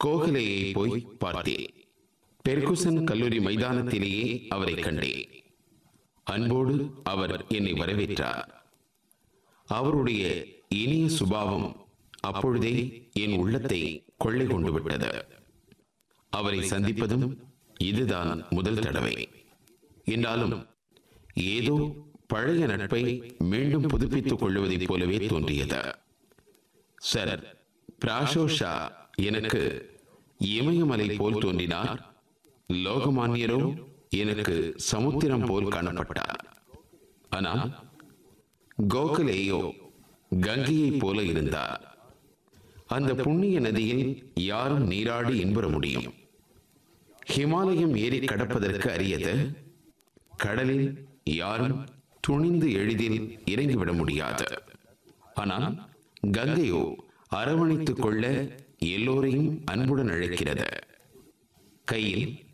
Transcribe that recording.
கோகலேயை போய் பார்த்தேன் பெர்குசன் கல்லூரி மைதானத்திலேயே அவரை கண்டேன் அன்போடு அவர் என்னை வரவேற்றார் அவருடைய இனிய சுபாவம் அப்பொழுதே என் உள்ளத்தை கொள்ளை கொண்டு விட்டது அவரை சந்திப்பதும் இதுதான் முதல் தடவை என்றாலும் ஏதோ பழைய நட்பை மீண்டும் புதுப்பித்துக் கொள்வதைப் போலவே தோன்றியது சார் பிராஷோ ஷா எனக்கு இமயமலை போல் தோன்றினார் லோகமானியரோ எனக்கு சமுத்திரம் போல் காணப்பட்டார் ஆனால் கோகலேயோ கங்கையைப் போல இருந்தார் அந்த புண்ணிய நதியில் யாரும் நீராடி இன்புற முடியும் ஹிமாலயம் ஏறி கடப்பதற்கு அரியது கடலில் யாரும் துணிந்து எளிதில் இறங்கிவிட முடியாது ஆனால் கங்கையோ அரவணைத்துக் கொள்ள எல்லோரையும் அன்புடன் அழைக்கிறது கையில்